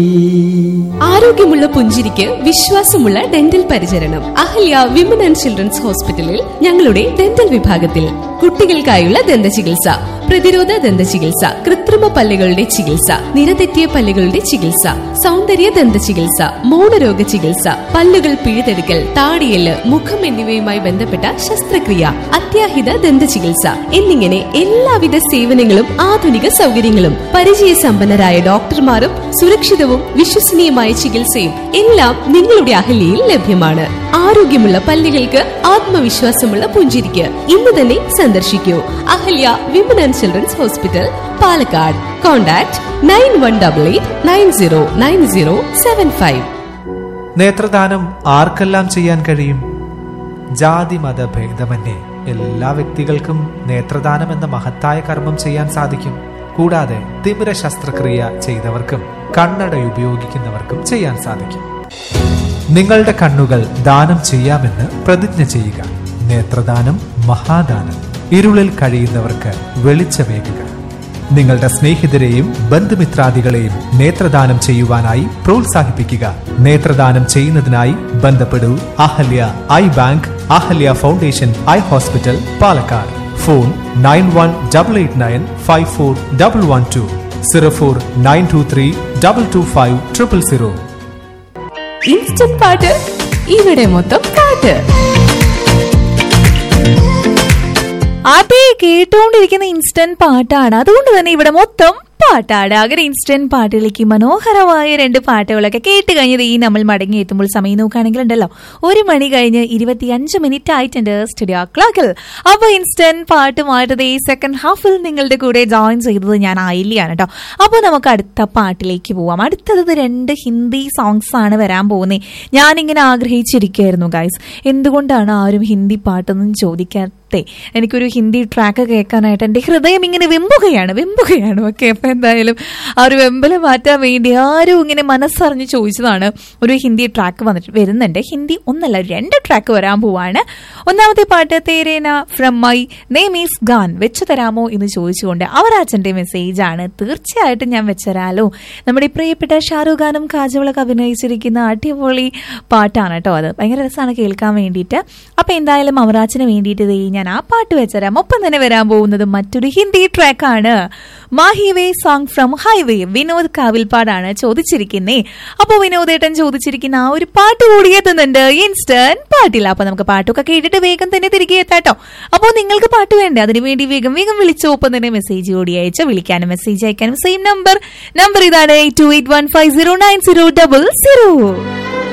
ആരോഗ്യമുള്ള പുഞ്ചിരിക്ക് വിശ്വാസമുള്ള ഡെന്റൽ പരിചരണം അഹല്യ വിമൻ ആൻഡ് ചിൽഡ്രൻസ് ഹോസ്പിറ്റലിൽ ഞങ്ങളുടെ ഡെന്റൽ വിഭാഗത്തിൽ കുട്ടികൾക്കായുള്ള ദന്ത ചികിത്സ പ്രതിരോധ ദന്ത ചികിത്സ കൃത്രിമ പല്ലുകളുടെ ചികിത്സ നിരതെറ്റിയ പല്ലുകളുടെ ചികിത്സ സൗന്ദര്യ ദന്ത ചികിത്സ മൗനരോഗ ചികിത്സ പല്ലുകൾ പിഴുതെടുക്കൽ താടിയല് മുഖം എന്നിവയുമായി ബന്ധപ്പെട്ട ശസ്ത്രക്രിയ അത്യാഹിത ദന്ത ചികിത്സ എന്നിങ്ങനെ എല്ലാവിധ സേവനങ്ങളും ആധുനിക സൗകര്യങ്ങളും പരിചയസമ്പന്നരായ ഡോക്ടർമാരും സുരക്ഷിതവും വിശ്വസനീയമായ ചികിത്സയും എല്ലാം നിങ്ങളുടെ അഹല്യയിൽ ലഭ്യമാണ് ആരോഗ്യമുള്ള പല്ലുകൾക്ക് ആത്മവിശ്വാസമുള്ള പുഞ്ചിരിക്ക് ഇന്ന് തന്നെ സന്ദർശിക്കൂ Ahalya women and children's hospital Palakkad contact nine one double eight nine zero nine zero seven five നേത്രദാനം ആർക്കെല്ലാം ചെയ്യാൻ കഴിയും ജാതി മത ഭേദമന്യേ എല്ലാ വ്യക്തികൾക്കും നേത്രദാനം എന്ന മഹത്തായ കർമ്മം ചെയ്യാൻ സാധിക്കും കൂടാതെ തിമിര ശസ്ത്രക്രിയ ചെയ്തവർക്കും കണ്ണട ഉപയോഗിക്കുന്നവർക്കും ചെയ്യാൻ സാധിക്കും നിങ്ങളുടെ കണ്ണുകൾ ദാനം ചെയ്യാമെന്ന് പ്രതിജ്ഞ ചെയ്യുക നേത്രദാനം മഹാദാനം ഇരുളിൽ കഴിയുന്നവർക്ക് വെളിച്ചമേകുക നിങ്ങളുടെ സ്നേഹിതരെയും ബന്ധുമിത്രാദികളെയും നേത്രദാനം ചെയ്യുവാനായി പ്രോത്സാഹിപ്പിക്കുക നേത്രദാനം ചെയ്യുന്നതിനായി ബന്ധപ്പെടൂ Ahalya eye bank Ahalya foundation eye hospital Palakkad phone nine one double eight nine five four double one two zero four nine two three double two five triple zero instant പാട്ട് ഇവിടെ മൊത്തം പാട്ട് അതെ കേട്ടുകൊണ്ടിരിക്കുന്ന ഇൻസ്റ്റന്റ് പാട്ടാണ് അതുകൊണ്ട് തന്നെ ഇവിടെ മൊത്തം പാട്ടാണ് അങ്ങനെ ഇൻസ്റ്റന്റ് പാട്ടുകളിലേക്ക് മനോഹരമായ രണ്ട് പാട്ടുകളൊക്കെ കേട്ട് കഴിഞ്ഞത് ഈ നമ്മൾ മടങ്ങി എത്തുമ്പോൾ സമയം നോക്കുകയാണെങ്കിൽ ഉണ്ടല്ലോ ഒരു മണി കഴിഞ്ഞ് ഇരുപത്തിയഞ്ച് മിനിറ്റ് ആയിട്ടുണ്ട് സ്റ്റുഡിയോ ക്ലോക്കിൽ അപ്പൊ ഇൻസ്റ്റന്റ് പാട്ടുമായിട്ട് ഈ സെക്കൻഡ് ഹാഫിൽ നിങ്ങളുടെ കൂടെ ജോയിൻ ചെയ്തത് ഞാൻ ആയില്ലാണ് കേട്ടോ അപ്പൊ നമുക്ക് അടുത്ത പാട്ടിലേക്ക് പോവാം അടുത്തത് രണ്ട് ഹിന്ദി സോങ്സ് ആണ് വരാൻ പോകുന്നത് ഞാനിങ്ങനെ ആഗ്രഹിച്ചിരിക്കുകയായിരുന്നു ഗൈസ് എന്തുകൊണ്ടാണ് ആരും ഹിന്ദി പാട്ടൊന്നും ചോദിക്കാത്ത എനിക്കൊരു ഹിന്ദി ട്രാക്ക് കേൾക്കാനായിട്ട് എൻ്റെ ഹൃദയം ഇങ്ങനെ വെമ്പുകയാണ് വെമ്പുകയാണ് ഓക്കെ അപ്പം എന്തായാലും ആ ഒരു വെമ്പല് മാറ്റാൻ വേണ്ടി ആരും ഇങ്ങനെ മനസ്സറിഞ്ഞ് ചോദിച്ചതാണ് ഒരു ഹിന്ദി ട്രാക്ക് വന്നിട്ട് വരുന്നുണ്ട് ഹിന്ദി ഒന്നല്ല രണ്ട് ട്രാക്ക് വരാൻ പോവാണ് ഒന്നാമത്തെ പാട്ട് Tere Naa from my name is Khan വെച്ചു തരാമോ എന്ന് ചോദിച്ചുകൊണ്ട് അവരാച്ചൻ്റെ മെസ്സേജ് ആണ് തീർച്ചയായിട്ടും ഞാൻ വെച്ചരാലോ നമ്മുടെ ഈ പ്രിയപ്പെട്ട ഷാരൂഖ് ഖാനും കാജോളൊക്കെ അഭിനയിച്ചിരിക്കുന്ന അടിപൊളി പാട്ടാണ് കേട്ടോ അത് ഭയങ്കര രസമാണ് കേൾക്കാൻ വേണ്ടിയിട്ട് അപ്പൊ എന്തായാലും അവറാച്ചിന് വേണ്ടിയിട്ട് ദേ ഞാൻ ആ പാട്ട് വെച്ചരാം ഒപ്പം തന്നെ വരാൻ പോകുന്നത് മറ്റൊരു ഹിന്ദി ട്രാക്കാണ് Mahi Ve song from Highway Vinod കാവിൽപ്പാടാണ് ചോദിച്ചിരിക്കുന്നേ അപ്പൊ വിനോദേട്ടൻ ചോദിച്ചിരിക്കുന്ന ആ ഒരു പാട്ട് കൂടി എത്തുന്നുണ്ട് ഇൻസ്റ്റന്റ് പാട്ടില്ല അപ്പൊ നമുക്ക് പാട്ടൊക്കെ കേട്ടിട്ട് വേഗം തന്നെ തിരികെ എത്താട്ടോ അപ്പോൾ നിങ്ങൾക്ക് പാട്ട് വേണ്ടേ അതിനുവേണ്ടി വേഗം വേഗം വിളിച്ചു ഒപ്പം തന്നെ മെസ്സേജ് കൂടി അയച്ച് വിളിക്കാനും മെസ്സേജ് അയക്കാനും സെയിം നമ്പർ നമ്പർ ഇതാണ് eight two eight one five zero nine zero double zero